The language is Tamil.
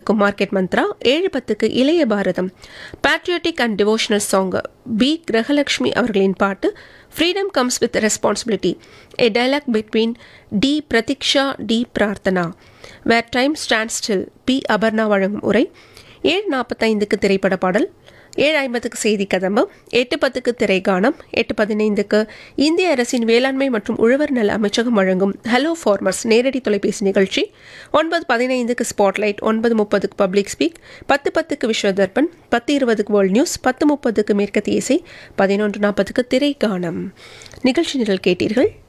ஐந்துக்கு மார்க்கெட் மந்த்ரா ஏழு பத்துக்கு Ilaya Bharatham patriotic and devotional song B Grahalakshmi அவர்களின் பாட்டு freedom comes with responsibility a dialogue between D Pratheeksha D Prarthana where time stand still B Aparna வழங்கும் உரை ஏழு நாற்பத்தைந்துக்கு திரைப்பட பாடல் ஏழு ஐம்பதுக்கு செய்தி கதம்பு எட்டு பத்துக்கு திரைகானம் எட்டு பதினைந்துக்கு இந்திய அரசின் வேளாண்மை மற்றும் உழவர் நல அமைச்சகம் வழங்கும் ஹலோ ஃபார்மர்ஸ் நேரடி தொலைபேசி நிகழ்ச்சி ஒன்பது பதினைந்துக்கு ஸ்பாட்லைட் ஒன்பது முப்பதுக்கு பப்ளிக் ஸ்பீக் பத்து பத்துக்கு விஸ்வ தர்பன் பத்து இருபதுக்கு வேர்ல்ட் நியூஸ் பத்து முப்பதுக்கு மேற்கத்திய இசை பதினொன்று நாற்பதுக்கு திரைகானம் நிகழ்ச்சி நிரல் கேட்டீர்கள்